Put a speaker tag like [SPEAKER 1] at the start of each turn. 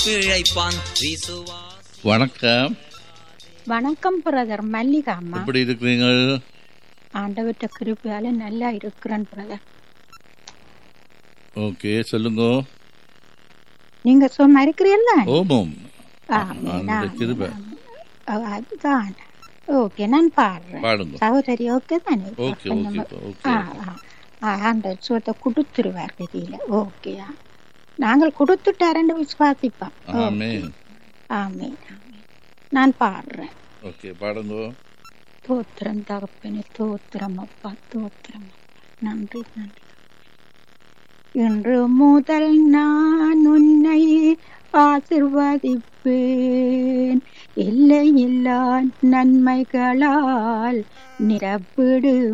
[SPEAKER 1] பிழைப்பான் விசுவாஸ்
[SPEAKER 2] வணக்கம்
[SPEAKER 3] வணக்கம் பிரதர் மல்லிகா அம்மா
[SPEAKER 2] எப்படி இருக்கிறீங்க
[SPEAKER 3] ஆண்டவர்கிட்ட கிருப்பையால நல்லா இருக்கிறேன் பிரதர்
[SPEAKER 2] ஓகே சொல்லுங்க
[SPEAKER 3] நீங்க சும்மா இருக்கிறீல்ல
[SPEAKER 2] ஓமம்
[SPEAKER 3] ஆமே,
[SPEAKER 2] அந்த
[SPEAKER 3] ஆமே,
[SPEAKER 2] கிருபை.
[SPEAKER 3] ஆமே. ஓ, அதுதான் ஓகே நான் பாடுறேன்
[SPEAKER 2] பாடுங்க
[SPEAKER 3] சகோதரி ஓகே தானே
[SPEAKER 2] ஓகே
[SPEAKER 3] கொஞ்சம்
[SPEAKER 2] ஓகே ஓகே
[SPEAKER 3] ஆ, ஆ. ஆ, ஆண்டவர் சுகத்தை கொடுத்துருவார் கதியில ஓகேயா நாங்கள் கொடுத்துட்டாரன்னு விசுவாசிப்போம்
[SPEAKER 2] ஆமே
[SPEAKER 3] ஆமே ஆமே நான் பாடுறேன்
[SPEAKER 2] ஓகே பாடுங்க
[SPEAKER 3] தோத்திரம் தகப்பனே தோத்திரம் அப்பா தோத்திரம் அப்பா. நன்றி நன்றி இன்று முதல் நான் உன்னை ஆசிர்வதிப்பேன் இல்லை இல்லா நன்மைகளால் நிரப்பிடு